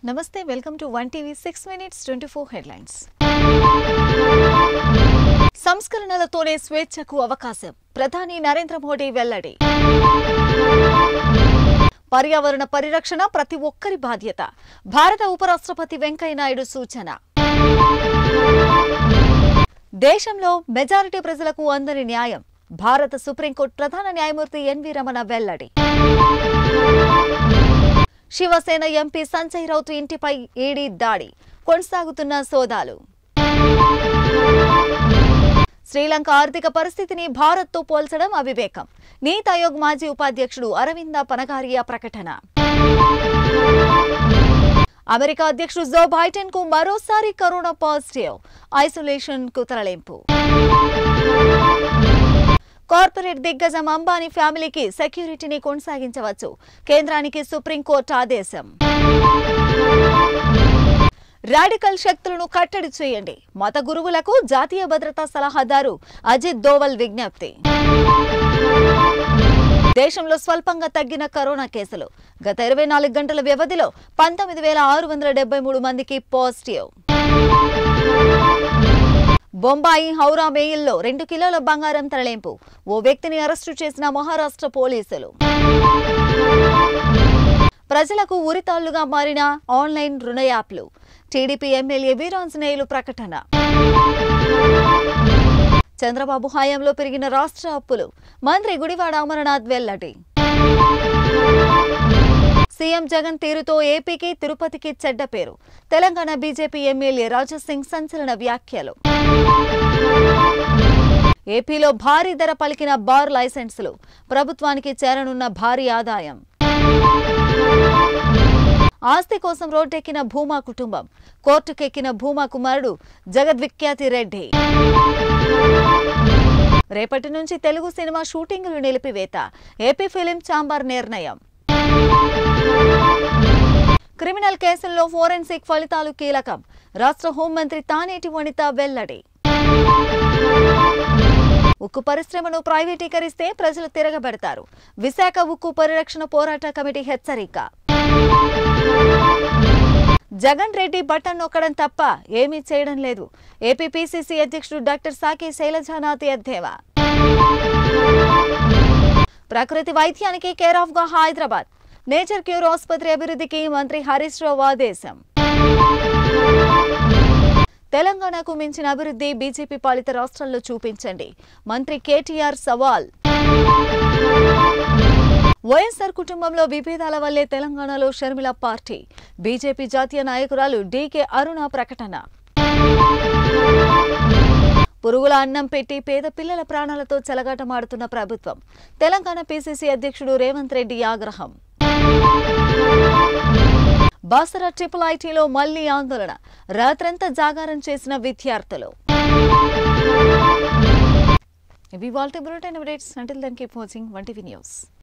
నమస్తే welcome to one TV six minutes twenty four headlines సంస్కరణలతోనే స్వేచ్ఛకు అవకాశం ప్రధాని నరేంద్ర మోడీ వెల్లడి పర్యావరణ పరిరక్షణ ప్రతి ఒక్కరి బాధ్యత భారత ఉపరాష్ట్రపతి వెంకయ్యనాయుడు సూచన దేశంలో మెజారిటీ ప్రజలకు అందని న్యాయం భారత సుప్రీంకోర్టు ప్రధాన న్యాయమూర్తి ఎన్వి రమణ వెల్లడి శివసేన ఎంపీ సంజయ్ రౌత్ ఇంటిపై ఈడీ దాడి కొనసాగుతున్న సోదాలు శ్రీలంక ఆర్థిక పరిస్థితిని భారత్తో పోల్చడం అవివేకం నీతి ఆయోగ్ మాజీ ఉపాధ్యక్షుడు అరవింద పనగారియా ప్రకటన అమెరికా అధ్యక్షుడు జో బైడెన్ కు మరోసారి కరోనా పాజిటివ్ ఐసోలేషన్ కు తరలింపు కార్పొరేట్ దిగ్గజం అంబానీ ఫ్యామిలీకి సెక్యూరిటీని కొనసాగించవచ్చు కేంద్రానికి సుప్రీంకోర్టు ఆదేశం రాడికల్ శక్తులను కట్టడి చేయండి మత గురువులకు జాతీయ భద్రతా సలహాదారు అజిత్ దోవల్ విజ్ఞప్తి దేశంలో స్వల్పంగా తగ్గిన కరోనా కేసులు గత ఇరవై నాలుగు గంటల వ్యవధిలో పంతొమ్మిది వేల ఆరు వందల డెబ్బై మూడు మందికి పాజిటివ్ బొంబాయి హౌరా మెయిల్లో రెండు కిలోల బంగారం తరలింపు ఓ వ్యక్తిని అరెస్టు చేసిన మహారాష్ట్ర పోలీసులు ప్రజలకు ఉరితాళ్లుగా మారిన ఆన్లైన్ రుణ యాప్లు టీడీపీ ఎమ్మెల్యే వీరాంజనేయులు ప్రకటన చంద్రబాబు హయాంలో పెరిగిన రాష్ట్ర అప్పులు మంత్రి గుడివాడ అమరనాథ్ వెల్లడి సీఎం జగన్ తీరుతో ఏపీకి తిరుపతికి చెడ్డ పేరు తెలంగాణ బీజేపీ ఎమ్మెల్యే రాజాసింగ్ సంచలన వ్యాఖ్యలు ఏపీలో భారీ ధర పలికిన బార్ లైసెన్సులు ప్రభుత్వానికి చేరనున్న భారీ ఆదాయం ఆస్తి కోసం రోడ్డెక్కిన భూమా కుటుంబం కోర్టుకెక్కిన భూమా కుమారుడు జగద్విఖ్యాతి రెడ్డి రేపటి నుంచి తెలుగు సినిమా షూటింగులు నిలిపివేత ఏపీ ఫిలిం ఛాంబర్ నిర్ణయం క్రిమినల్ కేసుల్లో ఫోరెన్సిక్ ఫలితాలు కీలకం రాష్ట్ర హోంమంత్రి తానేటి వనిత వెల్లడి ఉక్కు పరిశ్రమను ప్రైవేటీకరిస్తే ప్రజలు తిరగబెడతారు విశాఖ ఉక్కు పరిరక్షణ పోరాట కమిటీ హెచ్చరిక జగన్ రెడ్డి బటన్ నొక్కడం తప్ప ఏమీ చేయడం లేదు ఏపీ పిసిసి అధ్యక్షుడు డాక్టర్ సాకి శైలజానాథ్ ఎద్దేవా ప్రకృతి వైద్యానికి కేర్ ఆఫ్ గా హైదరాబాద్ నేచర్ క్యూర్ ఆసుపత్రి అభివృద్ధికి మంత్రి హరీష్ రావు ఆదేశం తెలంగాణకు మించిన అభివృద్ధి బీజేపీ పాలిత రాష్ట్రాల్లో చూపించండి మంత్రి కేటీఆర్ సవాల్ వైఎస్ఆర్ కుటుంబంలో విభేదాల వల్లే తెలంగాణలో షర్మిల పార్టీ బీజేపీ జాతీయ నాయకురాలు డీకే అరుణ ప్రకటన పురుగుల అన్నం పెట్టి పేద పిల్లల ప్రాణాలతో చెలగాటమాడుతున్న ప్రభుత్వం తెలంగాణ పీసీసీ అధ్యక్షుడు రేవంత్ రెడ్డి ఆగ్రహం బాసర ట్రిపుల్ ఐటీలో మళ్లీ ఆందోళన రాత్రంతా జాగారం చేసిన విద్యార్థులు ఇవి వాల్టీ bulletin updates until then keep watching one TV news